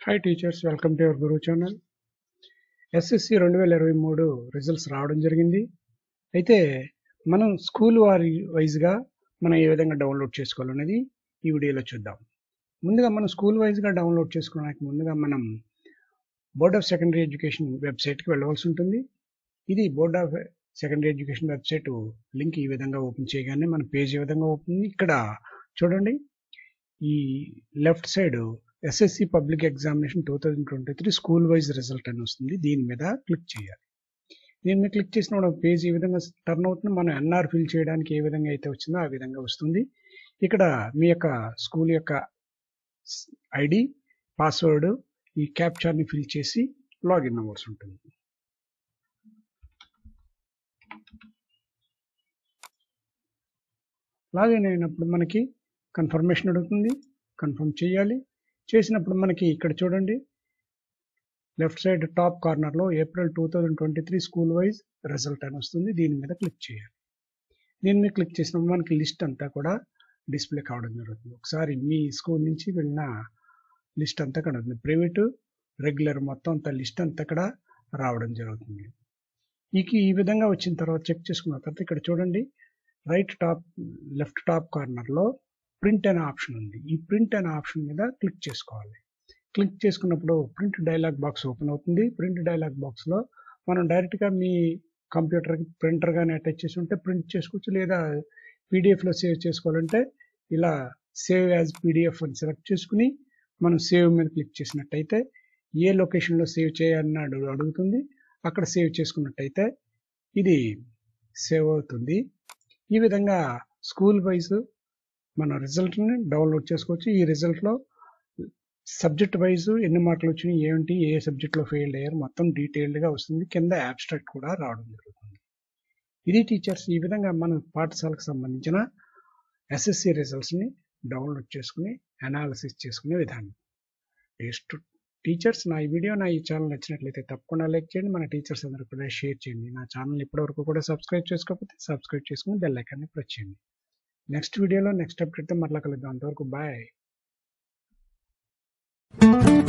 hi teachers welcome to your guru channel SSC రెండు వేల ఇరవై మూడు రిజల్ట్స్ రావడం జరిగింది అయితే మనం స్కూల్ వారి వైజ్గా మనం ఏ విధంగా డౌన్లోడ్ చేసుకోవాలనేది ఈ వీడియోలో చూద్దాం ముందుగా మనం స్కూల్ వైజ్గా డౌన్లోడ్ చేసుకోవడానికి ముందుగా మనం బోర్డ్ ఆఫ్ సెకండరీ ఎడ్యుకేషన్ వెబ్సైట్కి వెళ్ళవలసి ఉంటుంది ఇది board of secondary education website link ఈ విధంగా ఓపెన్ చేయగానే మన పేజ్ ఈ విధంగా ఓపెన్ ఇక్కడ చూడండి ఈ left side SSC public examination two thousand twenty three school wise result అని వస్తుంది దీని మీద క్లిక్ చేయాలి దీని మీద క్లిక్ చేసినప్పుడు పేజ్ ఈ విధంగా టర్న్ అవుతుంది మనం ఎన్ఆర్ ఫిల్ చేయడానికి ఏ విధంగా అయితే వచ్చిందో ఆ విధంగా వస్తుంది ఇక్కడ మీ యొక్క స్కూల్ యొక్క ఐడి పాస్వర్డ్ ఈ క్యాప్చార్ని ఫిల్ చేసి లాగిన్ అవ్వాల్సి ఉంటుంది లాగిన్ అయినప్పుడు మనకి కన్ఫర్మేషన్ అడుగుతుంది కన్ఫర్మ్ చేయాలి చేసినప్పుడు మనకి ఇక్కడ చూడండి లెఫ్ట్ సైడ్ టాప్ కార్నర్లో April two thousand twenty three school wise result అని వస్తుంది దీని మీద క్లిక్ చేయాలి దీని మీద క్లిక్ చేసినప్పుడు మనకి లిస్ట్ అంతా కూడా డిస్ప్లే కావడం జరుగుతుంది ఒకసారి మీ స్కూల్ నుంచి వెళ్ళిన లిస్ట్ అంతా కడుతుంది ప్రైవేటు రెగ్యులర్ మొత్తం అంతా లిస్ట్ అంతా ఇక్కడ రావడం జరుగుతుంది ఇక ఈ విధంగా వచ్చిన తర్వాత చెక్ చేసుకున్న తర్వాత ఇక్కడ చూడండి రైట్ టాప్ లెఫ్ట్ టాప్ కార్నర్లో ప్రింట్ అనే ఆప్షన్ ఉంది ఈ ప్రింట్ అనే ఆప్షన్ మీద క్లిక్ చేసుకోవాలి క్లిక్ చేసుకున్నప్పుడు ప్రింట్ డైలాగ్ బాక్స్ ఓపెన్ అవుతుంది ప్రింట్ డైలాగ్ బాక్స్లో మనం డైరెక్ట్గా మీ కంప్యూటర్కి ప్రింటర్ కానీ అటాచ్ చేసి ఉంటే ప్రింట్ చేసుకోవచ్చు లేదా పీడిఎఫ్లో సేవ్ చేసుకోవాలంటే ఇలా సేవ్ యాజ్ పీడిఎఫ్ అని సెలెక్ట్ చేసుకుని మనం సేవ్ మీద క్లిక్ చేసినట్టయితే ఏ లొకేషన్లో సేవ్ చేయాలని అడుగు అడుగుతుంది అక్కడ సేవ్ చేసుకున్నట్టయితే ఇది సేవ్ అవుతుంది ఈ విధంగా స్కూల్ వైజ్ మన రిజల్ట్ని డౌన్లోడ్ చేసుకోవచ్చు ఈ రిజల్ట్లో సబ్జెక్ట్ వైజ్ ఎన్ని మార్కులు వచ్చినాయి ఏంటి ఏ సబ్జెక్ట్లో ఫెయిల్ అయ్యారు మొత్తం డీటెయిల్డ్గా వస్తుంది కింద యాబ్స్ట్రాక్ట్ కూడా రావడం జరుగుతుంది ఇది టీచర్స్ ఈ విధంగా మన పాఠశాలకు సంబంధించిన ఎస్ఎస్సి రిజల్ట్స్ని డౌన్లోడ్ చేసుకుని అనాలిసిస్ చేసుకునే విధానం నెక్స్ట్ టీచర్స్ నా ఈ వీడియో నా ఈ ఛానల్ నచ్చినట్లయితే తప్పకుండా లైక్ చేయండి మన టీచర్స్ అందరూ కూడా షేర్ చేయండి నా ఛానల్ ఇప్పటివరకు కూడా సబ్స్క్రైబ్ చేసుకోకపోతే సబ్స్క్రైబ్ చేసుకుని బెల్ ఐకాన్ని ప్రెస్ చేయండి నెక్స్ట్ వీడియోలో నెక్స్ట్ అప్డేట్తో మరలా కలుద్దాం అంతవరకు బాయ్